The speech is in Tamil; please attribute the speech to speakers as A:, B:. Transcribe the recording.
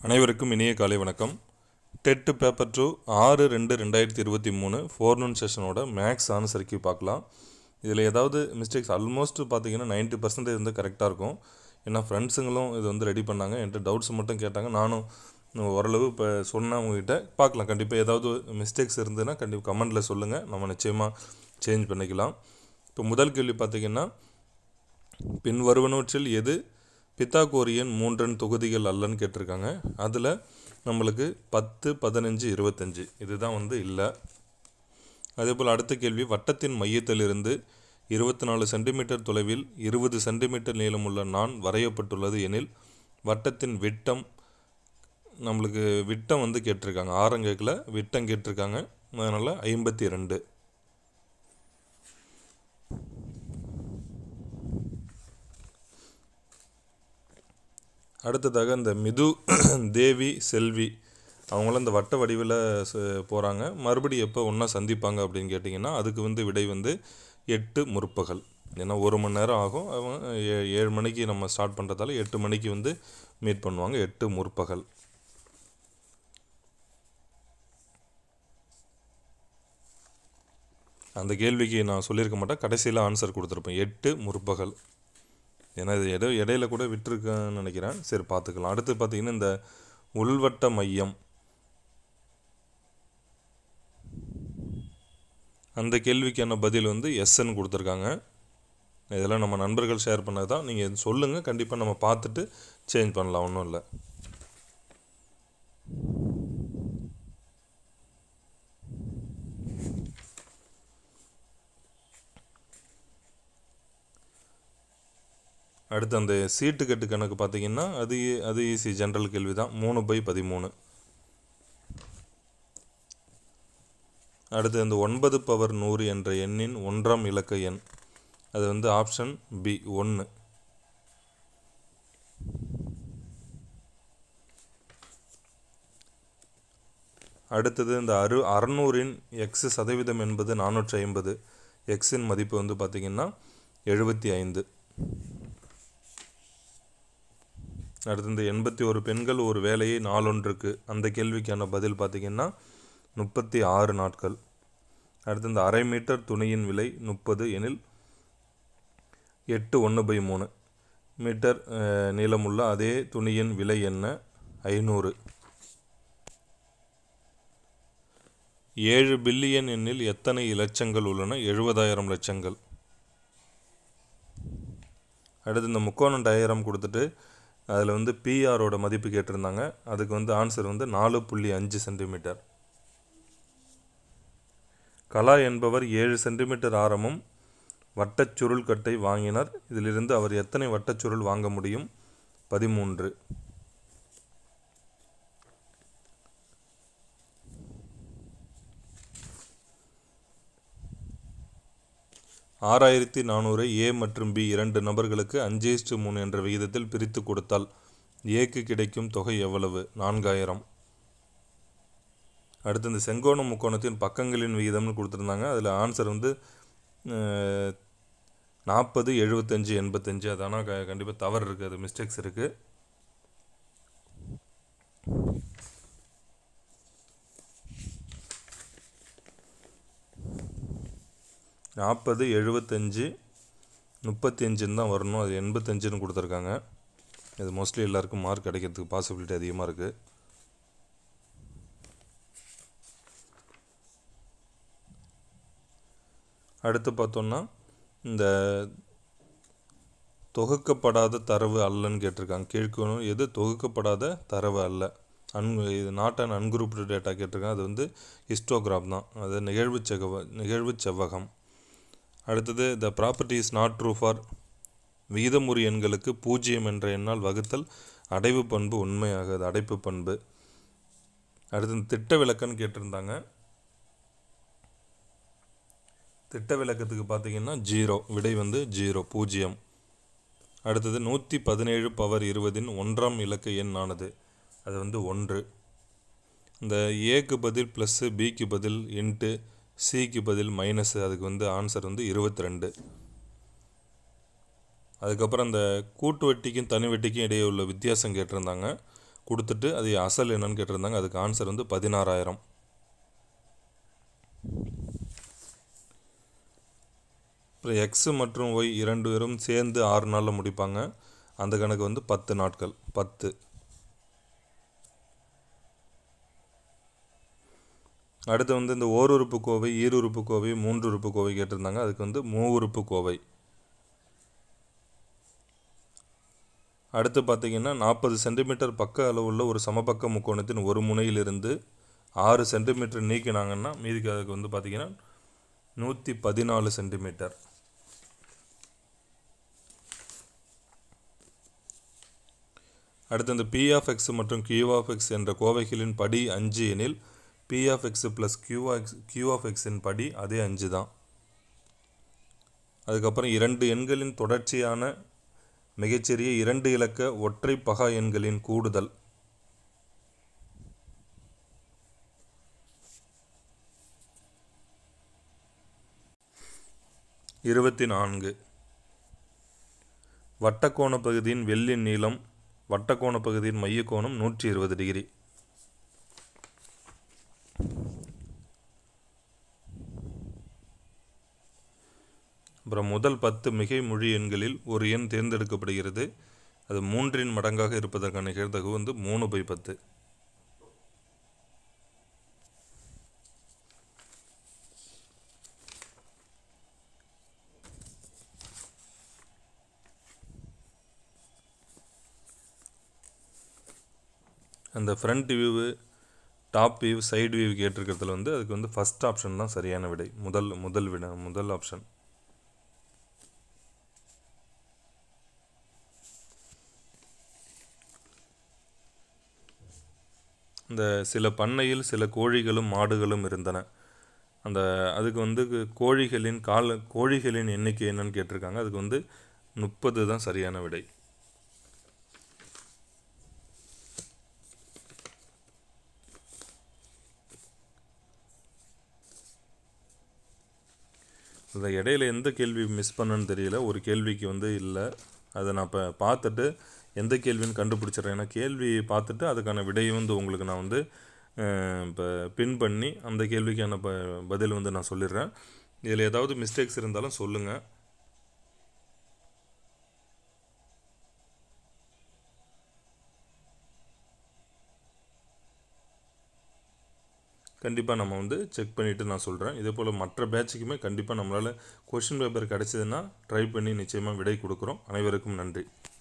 A: அனைவருக்கும் இனிய காலை வணக்கம் டெட்டு பேப்பர் டூ ஆறு ரெண்டு ரெண்டாயிரத்தி இருபத்தி மூணு ஃபோர்னூன் செஷனோட மேக்ஸ் ஆன்சருக்கு பார்க்கலாம் இதில் ஏதாவது மிஸ்டேக்ஸ் ஆல்மோஸ்ட் பார்த்தீங்கன்னா 90% பர்சன்டேஜ் வந்து கரெக்டாக இருக்கும் ஏன்னா ஃப்ரெண்ட்ஸுங்களும் இது வந்து ரெடி பண்ணாங்க என்கிட்ட டவுட்ஸ் மட்டும் கேட்டாங்க நானும் ஓரளவு இப்போ சொன்னேன் உங்ககிட்ட பார்க்கலாம் கண்டிப்பாக ஏதாவது மிஸ்டேக்ஸ் இருந்ததுன்னா கண்டிப்பாக கமெண்டில் சொல்லுங்கள் நம்ம நிச்சயமாக சேஞ்ச் பண்ணிக்கலாம் இப்போ முதல் கேள்வி பார்த்தீங்கன்னா பின் வருவனவற்றில் எது பித்தாகோரியன் மூன்றன் தொகுதிகள் அல்லன்னு கேட்டிருக்காங்க அதில் நம்மளுக்கு பத்து பதினஞ்சு இருபத்தஞ்சு இதுதான் வந்து இல்லை அதே போல் அடுத்த கேள்வி வட்டத்தின் மையத்திலிருந்து இருபத்தி நாலு சென்டிமீட்டர் தொலைவில் இருபது சென்டிமீட்டர் நீளமுள்ள நான் வரையப்பட்டுள்ளது எனில் வட்டத்தின் விட்டம் நம்மளுக்கு விட்டம் வந்து கேட்டிருக்காங்க ஆரம் கேட்கல விட்டம் கேட்டிருக்காங்க அதனால் ஐம்பத்தி ரெண்டு அடுத்ததாக இந்த மிது தேவி செல்வி அவங்களும் இந்த வட்ட வடிவில் போகிறாங்க மறுபடியும் எப்போ ஒன்றா சந்திப்பாங்க அப்படின்னு கேட்டிங்கன்னா அதுக்கு வந்து விடை வந்து எட்டு முற்பகல் ஏன்னா ஒரு மணி நேரம் ஆகும் அவங்க ஏ- ஏழு மணிக்கு நம்ம ஸ்டார்ட் பண்ணுறதால எட்டு மணிக்கு வந்து மீட் பண்ணுவாங்க எட்டு முற்பகல் அந்த கேள்விக்கு நான் சொல்லியிருக்க மாட்டேன் கடைசியில் ஆன்சர் கொடுத்துருப்பேன் எட்டு முற்பகல் ஏன்னா இது இடை இடையில கூட விட்டுருக்கேன்னு நினைக்கிறேன் சரி பார்த்துக்கலாம் அடுத்து பார்த்தீங்கன்னா இந்த உள்வட்ட மையம் அந்த கேள்விக்கான பதில் வந்து எஸ்ன்னு கொடுத்துருக்காங்க இதெல்லாம் நம்ம நண்பர்கள் ஷேர் பண்ணது தான் நீங்கள் சொல்லுங்கள் கண்டிப்பாக நம்ம பார்த்துட்டு சேஞ்ச் பண்ணலாம் ஒன்றும் இல்லை அடுத்து அந்த சீட்டு கட்டு கணக்கு பார்த்தீங்கன்னா அது அது ஈஸி ஜென்ரல் கேள்வி தான் மூணு பை பதிமூணு அடுத்து அந்த ஒன்பது பவர் நூறு என்ற எண்ணின் ஒன்றாம் இலக்க எண் அது வந்து ஆப்ஷன் பி ஒன்று அடுத்தது இந்த அறு அறநூறின் எக்ஸ் சதவீதம் என்பது நானூற்றி ஐம்பது எக்ஸின் மதிப்பு வந்து பார்த்திங்கன்னா எழுபத்தி ஐந்து அடுத்து இந்த எண்பத்தி ஒரு பெண்கள் ஒரு வேலையை நாளொன்றுக்கு அந்த கேள்விக்கான பதில் பார்த்திங்கன்னா முப்பத்தி ஆறு நாட்கள் அடுத்து இந்த அரை மீட்டர் துணியின் விலை முப்பது எனில் எட்டு ஒன்று பை மூணு மீட்டர் அஹ், நீளமுள்ள அதே துணியின் விலை என்ன ஐநூறு ஏழு பில்லியன் எண்ணில் எத்தனை இலட்சங்கள் உள்ளன எழுபதாயிரம் லட்சங்கள் அடுத்து இந்த முக்கோணம் டயக்ராம் கொடுத்துட்டு அதில் வந்து பிஆரோட மதிப்பு கேட்டிருந்தாங்க அதுக்கு வந்து ஆன்சர் வந்து நாலு புள்ளி அஞ்சு சென்டிமீட்டர் கலா என்பவர் ஏழு சென்டிமீட்டர் ஆரமும் வட்டச் சுருள் கட்டை வாங்கினார் இதிலிருந்து அவர் எத்தனை வட்டச் சுருள் வாங்க முடியும் பதிமூன்று ஆறாயிரத்தி நானூறை ஏ மற்றும் பி இரண்டு நபர்களுக்கு அஞ்சு இஸ்டு மூணு என்ற விகிதத்தில் பிரித்து கொடுத்தால் ஏக்கு கிடைக்கும் தொகை எவ்வளவு நான்காயிரம் அடுத்து இந்த செங்கோண முக்கோணத்தின் பக்கங்களின் விகிதம்னு கொடுத்துருந்தாங்க அதில் ஆன்சர் வந்து நாற்பது எழுபத்தஞ்சு எண்பத்தஞ்சு அது ஆனால் க கண்டிப்பாக தவறு இருக்குது அது மிஸ்டேக்ஸ் இருக்குது நாற்பது எழுபத்தஞ்சு முப்பத்தி அஞ்சுன்னு தான் வரணும் அது எண்பத்தஞ்சுன்னு கொடுத்துருக்காங்க இது மோஸ்ட்லி எல்லாருக்கும் மார்க் கிடைக்கிறதுக்கு பாசிபிலிட்டி அதிகமாக இருக்குது அடுத்து பார்த்தோம்னா இந்த தொகுக்கப்படாத தரவு அல்லன்னு கேட்டிருக்காங்க கீழ்க்கணும் எது தொகுக்கப்படாத தரவு அல்ல அன் இது நாட் அண்ட் அன்குரூப்டு டேட்டா கேட்டிருக்காங்க அது வந்து ஹிஸ்டோகிராம் தான் அது நிகழ்வு செவ்வ நிகழ்வு செவ்வகம் அடுத்தது the property is not true for விகிதமுறி எண்களுக்கு பூஜ்ஜியம் என்ற எண்ணால் வகுத்தல் அடைவு பண்பு உண்மையாகாது அடைப்பு பண்பு அடுத்து இந்த திட்ட விளக்கன்னு கேட்டிருந்தாங்க திட்ட விளக்கத்துக்கு பார்த்தீங்கன்னா ஜீரோ விடை வந்து ஜீரோ பூஜ்ஜியம் அடுத்தது நூற்றி பதினேழு பவர் இருபதின் ஒன்றாம் இலக்க எண் ஆனது அது வந்து ஒன்று இந்த ஏக்கு பதில் ப்ளஸ்ஸு பிக்கு பதில் இன்ட்டு சிக்கு பதில் மைனஸு அதுக்கு வந்து ஆன்சர் வந்து இருபத்தி ரெண்டு அதுக்கப்புறம் அந்த கூட்டு வட்டிக்கும் தனி வட்டிக்கும் இடையே உள்ள வித்தியாசம் கேட்டிருந்தாங்க கொடுத்துட்டு அது அசல் என்னன்னு கேட்டிருந்தாங்க அதுக்கு ஆன்சர் வந்து பதினாறாயிரம் அப்புறம் எக்ஸ் மற்றும் ஒய் இரண்டு பேரும் சேர்ந்து ஆறு நாளில் முடிப்பாங்க அந்த கணக்கு வந்து பத்து நாட்கள் பத்து அடுத்து வந்து இந்த ஓருறுப்பு கோவை ஈருறுப்பு கோவை மூன்று உறுப்பு கோவை கேட்டிருந்தாங்க அதுக்கு வந்து மூவுறுப்பு கோவை அடுத்து பார்த்தீங்கன்னா நாற்பது சென்டிமீட்டர் பக்க அளவுள்ள ஒரு சமபக்க முக்கோணத்தின் ஒரு முனையிலிருந்து ஆறு சென்டிமீட்டர் நீக்கினாங்கன்னா மீதிக்கு அதுக்கு வந்து பார்த்தீங்கன்னா நூற்றி பதினாலு சென்டிமீட்டர் அடுத்து இந்த பி ஆஃப் எக்ஸ் மற்றும் கியூ ஆஃப் எக்ஸ் என்ற கோவைகளின் படி அஞ்சு எனில் P of X plus Q X Q of எக்ஸின் படி அதே அஞ்சு தான் அதுக்கப்புறம் இரண்டு எண்களின் தொடர்ச்சியான மிகச்சிறிய இரண்டு இலக்க ஒற்றை பகா எண்களின் கூடுதல் இருபத்தி நான்கு வட்டக்கோண பகுதியின் வெள்ளின் நீளம் வட்டக்கோண பகுதியின் மையக்கோணம் நூற்றி இருபது டிகிரி அப்புறம் முதல் பத்து மிகை மொழி எண்களில் ஒரு எண் தேர்ந்தெடுக்கப்படுகிறது அது மூன்றின் மடங்காக இருப்பதற்கான நிகழ்தகவு வந்து மூணு பை பத்து அந்த front view top view side view கேட்டிருக்கிறதுல வந்து அதுக்கு வந்து ஃபஸ்ட் ஆப்ஷன் தான் சரியான விடை முதல் முதல் விட முதல் ஆப்ஷன் இந்த சில பண்ணையில் சில கோழிகளும் மாடுகளும் இருந்தன அந்த அதுக்கு வந்து கோழிகளின் கால கோழிகளின் எண்ணிக்கை என்னன்னு கேட்டிருக்காங்க அதுக்கு வந்து முப்பது தான் சரியான விடை இந்த இடையில எந்த கேள்வி மிஸ் பண்ணேன்னு தெரியல ஒரு கேள்விக்கு வந்து இல்லை அதை நான் இப்போ பார்த்துட்டு எந்த கேள்வின்னு கண்டுபிடிச்சிடுறேன் ஏன்னா கேள்வி பார்த்துட்டு அதுக்கான விடையை வந்து உங்களுக்கு நான் வந்து இப்போ பின் பண்ணி அந்த கேள்விக்கான ப பதில் வந்து நான் சொல்லிடுறேன் இதில் ஏதாவது மிஸ்டேக்ஸ் இருந்தாலும் சொல்லுங்கள் கண்டிப்பாக நம்ம வந்து செக் பண்ணிவிட்டு நான் சொல்கிறேன் இதே போல் மற்ற பேட்சுக்குமே கண்டிப்பாக நம்மளால் கொஷின் பேப்பர் கிடச்சிதுன்னா ட்ரை பண்ணி நிச்சயமாக விடை கொடுக்குறோம் அனைவருக்கும் நன்றி